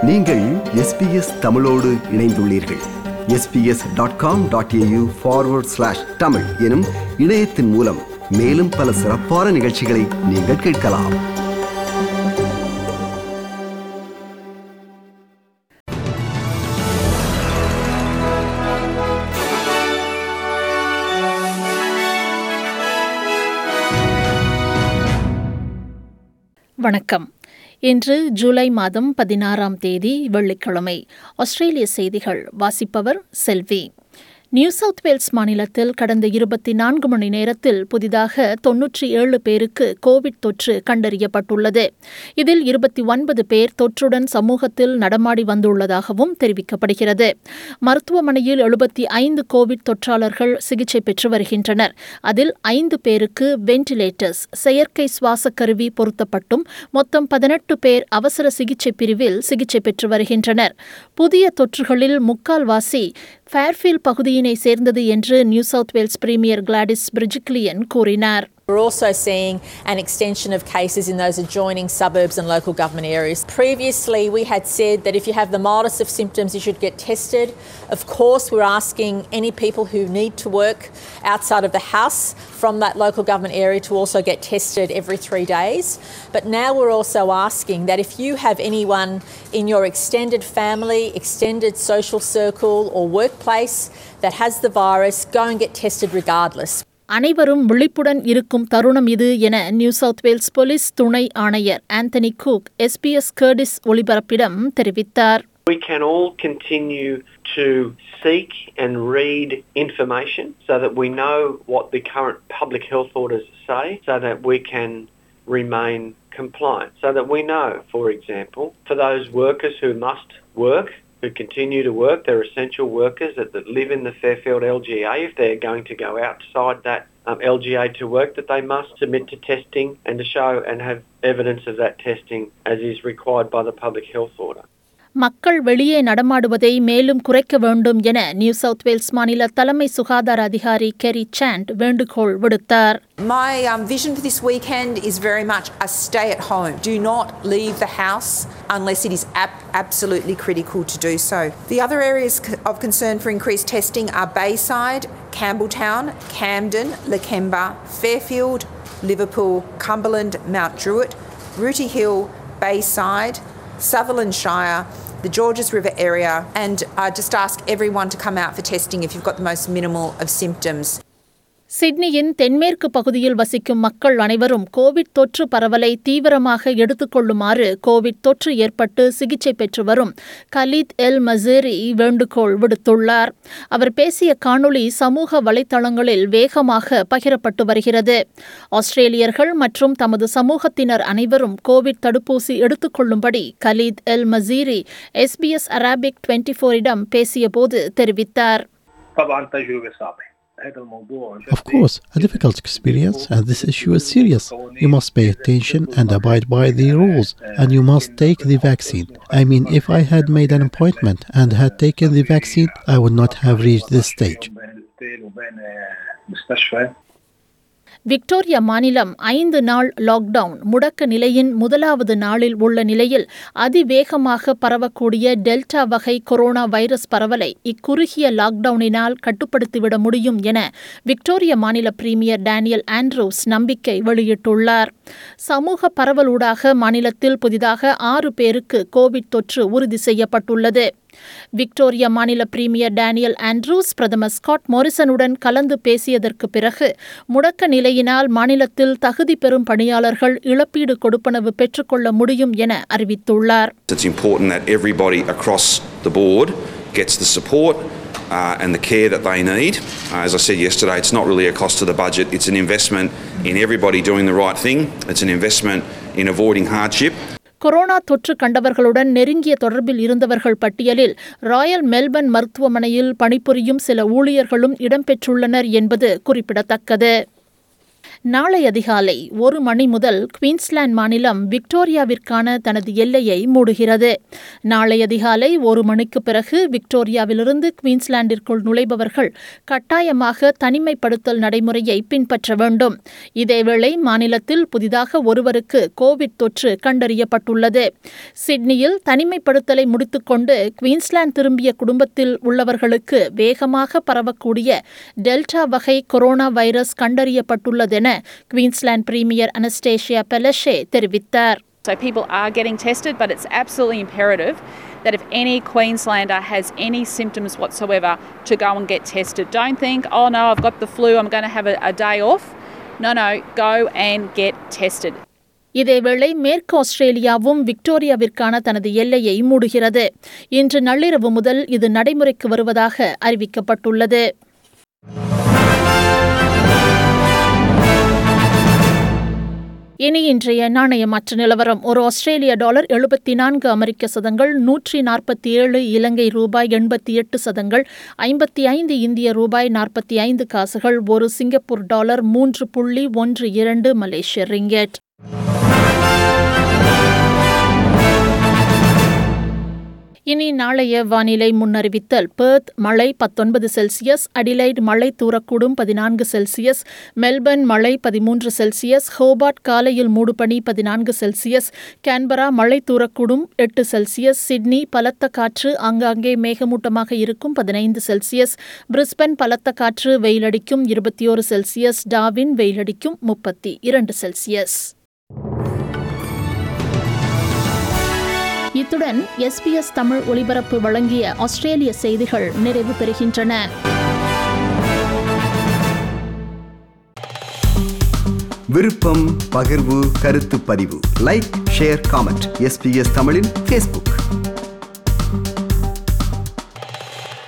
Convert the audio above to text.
நீங்கள் எஸ்பிஎஸ் தமிழோடு இணைந்துள்ளீர்கள் SBS dot com dot AU forward slash Tamil எனும் இணையத்தின் மூலம் மேலும் பல சிறப்பான நிகழ்ச்சிகளை நீங்கள் கேட்கலாம் வணக்கம் இன்று ஜூலை மாதம் பதினாறாம் தேதி வெள்ளிக்கிழமை ஆஸ்திரேலிய செய்திகள் வாசிப்பவர் செல்வி நியூ சவுத் வேல்ஸ் மாநிலத்தில் கடந்த இருபத்தி நான்கு மணி நேரத்தில் புதிதாக தொன்னூற்றி ஏழு பேருக்கு கோவிட் தொற்று கண்டறியப்பட்டுள்ளது இதில் இருபத்தி ஒன்பது பேர் தொற்றுடன் சமூகத்தில் நடமாடி வந்துள்ளதாகவும் தெரிவிக்கப்படுகிறது மருத்துவமனையில் எழுபத்தி ஐந்து கோவிட் தொற்றாளர்கள் சிகிச்சை பெற்று வருகின்றனர் அதில் ஐந்து பேருக்கு வென்டிலேட்டர்ஸ் செயற்கை சுவாச கருவி பொருத்தப்பட்டும் மொத்தம் பதினெட்டு பேர் அவசர சிகிச்சை பிரிவில் சிகிச்சை பெற்று வருகின்றனர் புதிய தொற்றுகளில் முக்கால்வாசி ஃபேர்ஃபீல் பகுதியினை சேர்ந்தது என்று New South Wales premier Gladys Berejiklian கூறினார் We're also seeing an extension of cases in those adjoining suburbs and local government areas. Previously, we had said that if you have the mildest of symptoms, you should get tested. Of course, we're asking any people who need to work outside of the house from that local government area to also get tested every three days. But now we're also asking that if you have anyone in your extended family, extended social circle, or workplace that has the virus, go and get tested regardless. அனைவரும் விழிப்புடன் இருக்கும் தருணம் இது என new South Wales police துணை ஆணையர் Anthony Cook SBS கர்டிஸ் ஒளிபரப்பிடம் தெரிவித்தார் We can all continue to seek and read information so that we know what the current public health orders say so that we can remain compliant. So that we know, for example, for those workers who must work, who continue to work, they're essential workers that, that live in the Fairfield LGA, if they're going to go outside that um, LGA to work, that they must submit to testing and to show and have evidence of that testing as is required by the public health order. மக்கள் வெளியே நடமாடுவதை மேலும் குறைக்க வேண்டும் என new South Wales மாநில தலைமை சுகாதார அதிகாரி கெரி சாண்ட் வேண்டுகோள் விடுத்தார் My um, vision for this weekend is very much a stay at home. Do not leave the house unless it is ab- absolutely critical to do so. The other areas c- of concern for increased testing are Bayside, Campbelltown, Camden, Lakemba, Fairfield, Liverpool, Cumberland, Mount Druitt, Rooty Hill, Bayside, Sutherland Shire, the Georges River area, and I just ask everyone to come out for testing if you've got the most minimal of symptoms. சிட்னியின் தென்மேற்கு பகுதியில் வசிக்கும் மக்கள் அனைவரும் Covid தொற்று பரவலை தீவிரமாக எடுத்துக்கொள்ளுமாறு Covid தொற்று ஏற்பட்டு சிகிச்சை பெற்று வரும் கலீத் எல் மசேரி வேண்டுகோள் விடுத்துள்ளார் அவர் பேசிய காணொளி சமூக வலைத்தளங்களில் வேகமாக பகிரப்பட்டு வருகிறது ஆஸ்திரேலியர்கள் மற்றும் தமது சமூகத்தினர் அனைவரும் கோவிட் தடுப்பூசி எடுத்துக்கொள்ளும்படி Khaled El Masri SBS Arabic twenty ஃபோரிடம் பேசியபோது தெரிவித்தார் طبعا تجربه صعبه هذا الموضوع Of course, a difficult experience, and this issue is serious. You must pay attention and abide by the rules, and you must take the vaccine. I mean, if I had made an appointment and had taken the vaccine, I would not have reached this stage. بين الاوتيل وبين المستشفى Victoria மாநிலம் ஐந்து நாள் lockdown முடக்க நிலையின் முதலாவது நாளில் உள்ள நிலையில் அதிவேகமாக பரவக்கூடிய டெல்டா வகை கொரோனா வைரஸ் பரவலை இக்குறுகிய லாக்டவுனினால் கட்டுப்படுத்திவிட முடியும் என விக்டோரியா மாநில பிரீமியர் டேனியல் ஆண்ட்ரூஸ் நம்பிக்கை வெளியிட்டுள்ளார் சமூக பரவலூடாக மாநிலத்தில் புதிதாக ஆறு பேருக்கு கோவிட் தொற்று உறுதி செய்யப்பட்டுள்ளது விக்டோரியா மாநில பிரீமியர் டேனியல் ஆண்ட்ரூஸ் பிரதமர் ஸ்காட் மோரிசனுடன் கலந்து பேசியதற்கு பிறகு முடக்க நிலையினால் மாநிலத்தில் தகுதி பெறும் பணியாளர்கள் இழப்பீடு கொடுப்பனவு பெற்றுக்கொள்ள முடியும் என அறிவித்துள்ளார் It's important that everybody across the board gets the support uh, and the care that they need. Uh, as I said yesterday, it's not really a cost to the budget, it's an investment in everybody doing the right thing, it's an investment in avoiding hardship. Corona தொற்று கண்டவர்களுடன் நெருங்கிய தொடர்பில் இருந்தவர்கள் பட்டியலில் Royal Melbourne மருத்துவமனையில் பணிபுரியும் சில ஊழியர்களும் இடம்பெற்றுள்ளனர் என்பது குறிப்பிடத்தக்கது நாளை அதிகாலை ஒரு மணி முதல் குயின்ஸ்லாந்து மாநிலம் விக்டோரியாவிற்கான தனது எல்லையை மூடுகிறது நாளை அதிகாலை ஒரு மணிக்கு பிறகு விக்டோரியாவிலிருந்து குயின்ஸ்லாந்திற்குள் நுழைபவர்கள் கட்டாயமாக தனிமைப்படுத்தல் நடைமுறையை பின்பற்ற வேண்டும் இதேவேளை மாநிலத்தில் புதிதாக ஒருவருக்கு கோவிட் தொற்று கண்டறியப்பட்டுள்ளது சிட்னியில் தனிமைப்படுத்தலை முடித்துக்கொண்டு குயின்ஸ்லாந்து திரும்பிய குடும்பத்தில் உள்ளவர்களுக்கு வேகமாக பரவக்கூடிய டெல்டா வகை கொரோனா வைரஸ் கண்டறியப்பட்டுள்ளதென குயின்ஸ்லாந்து பிரீமியர் அனஸ்டேஷியா பெலஷே தெரிவித்தார் So people are getting tested, but it's absolutely imperative that if any Queenslander has any symptoms whatsoever, to go and get tested. Don't think, oh no, I've got the flu, I'm going to have a, a day off. No, no, go and get tested. இதேவேளை மேற்கு ஆஸ்திரேலியாவும் விக்டோரியாவிற்கான தனது எல்லையை மூடுகிறது இன்று நள்ளிரவு முதல் இது நடைமுறைக்கு வருவதாக அறிவிக்கப்பட்டுள்ளது இனி இன்றைய நாணய மாற்று நிலவரம் ஒரு ஆஸ்திரேலிய டாலர் எழுபத்தி நான்கு அமெரிக்க சதங்கள் நூற்றி நாற்பத்தி ஏழு இலங்கை ரூபாய் எண்பத்தி எட்டு சதங்கள் ஐம்பத்தி ஐந்து இந்திய ரூபாய் நாற்பத்தி ஐந்து காசுகள் ஒரு சிங்கப்பூர் டாலர் மூன்று புள்ளி ஒன்று இரண்டு மலேசிய ரிங்கெட் இனி நாளைய வானிலை முன்னறிவித்தல் பெர்த் மழை பத்தொன்பது செல்சியஸ் அடிலைட் மழை தூரக்கூடும் பதினான்கு செல்சியஸ் மெல்பர்ன் மழை பதிமூன்று செல்சியஸ் ஹோபார்ட் காலையில் மூடுபனி பதினான்கு செல்சியஸ் கேன்பரா மழை தூரக்கூடும் எட்டு செல்சியஸ் சிட்னி பலத்த காற்று ஆங்காங்கே மேகமூட்டமாக இருக்கும் பதினைந்து செல்சியஸ் பிரிஸ்பன் பலத்த காற்று வெயிலடிக்கும் இருபத்தி ஒரு செல்சியஸ் டாவின் வெயிலடிக்கும் முப்பத்தி இரண்டு செல்சியஸ் இத்துடன் எஸ்பிஎஸ் தமிழ் ஒலிபரப்பு வழங்கிய ஆஸ்திரேலிய செய்திகள் நிறைவு பெறுகின்றன விருப்பம் பகிர்வு கருத்து பதிவு லைக் ஷேர் காமெண்ட் எஸ்பிஎஸ் தமிழின் ஃபேஸ்புக்